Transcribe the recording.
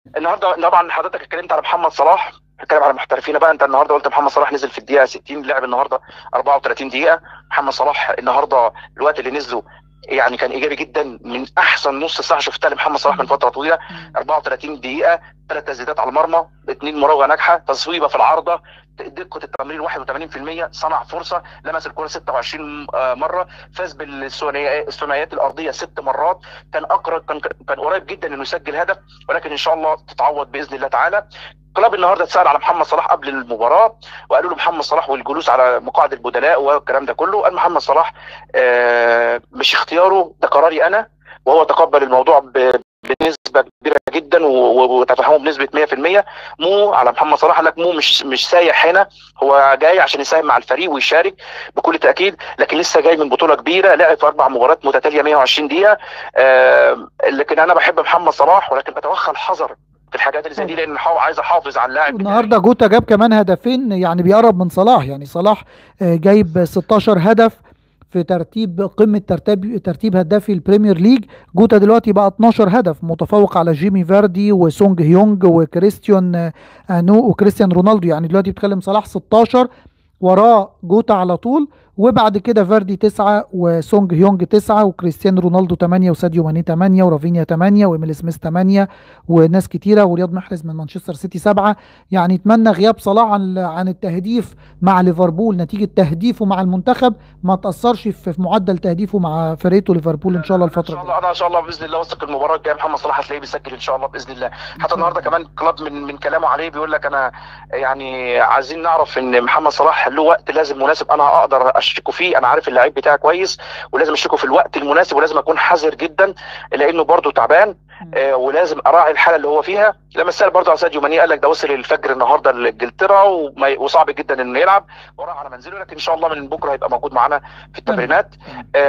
النهارده طبعا حضرتك اتكلمت على محمد صلاح اتكلم على محترفين بقى انت النهارده قلت محمد صلاح نزل في الدقيقه 60 لعب النهارده 34 دقيقه محمد صلاح النهارده الوقت اللي نزله يعني كان ايجابي جدا من احسن نص ساعه شفتها لمحمد صلاح من فتره طويله 34 دقيقه ثلاث تسديدات على المرمى اثنين مراوغه ناجحه تصويبه في العارضه دقه التمرير 81% صنع فرصه لمس الكره 26 مره فاز بالثنائيات الارضيه ست مرات كان اقرب كان كان قريب جدا انه يسجل هدف ولكن ان شاء الله تتعوض باذن الله تعالى كلاب النهارده اتسال على محمد صلاح قبل المباراه وقالوا له محمد صلاح والجلوس على مقاعد البدلاء والكلام ده كله قال محمد صلاح آه مش اختياره ده قراري انا وهو تقبل الموضوع بنسبه كبيره جدا وتفهمه بنسبه 100% مو على محمد صلاح قال لك مو مش مش سايح هنا هو جاي عشان يساهم مع الفريق ويشارك بكل تاكيد لكن لسه جاي من بطوله كبيره لعب في اربع مباريات متتاليه 120 دقيقه آه لكن انا بحب محمد صلاح ولكن بتوخى الحذر في الحاجات اللي زي دي لان عايز احافظ على اللاعب النهارده جوتا جاب كمان هدفين يعني بيقرب من صلاح يعني صلاح جايب 16 هدف في ترتيب قمه ترتيب ترتيب هدافي البريمير ليج جوتا دلوقتي بقى 12 هدف متفوق على جيمي فاردي وسونج هيونج وكريستيان انو وكريستيان رونالدو يعني دلوقتي بتكلم صلاح 16 وراه جوتا على طول وبعد كده فاردي تسعة وسونج هيونج تسعة وكريستيانو رونالدو تمانية وساديو ماني تمانية ورافينيا تمانية وإيميل سميث تمانية وناس كتيرة ورياض محرز من مانشستر سيتي سبعة يعني اتمنى غياب صلاح عن عن التهديف مع ليفربول نتيجة تهديفه مع المنتخب ما تأثرش في معدل تهديفه مع فرقته ليفربول إن شاء الله الفترة ان شاء الله انا ان شاء الله باذن الله واثق المباراه الجايه محمد صلاح هتلاقيه بيسجل ان شاء الله باذن الله حتى النهارده كمان كلاب من من كلامه عليه بيقول لك انا يعني عايزين نعرف ان محمد صلاح له وقت لازم مناسب انا اقدر اشركه فيه انا عارف اللعيب بتاعي كويس ولازم اشركه في الوقت المناسب ولازم اكون حذر جدا لانه برده تعبان آه ولازم اراعي الحاله اللي هو فيها لما سال برده على ساديو ماني قال لك ده وصل الفجر النهارده لانجلترا وصعب جدا انه يلعب وراح على منزله لكن ان شاء الله من بكره هيبقى موجود معانا في التمرينات آه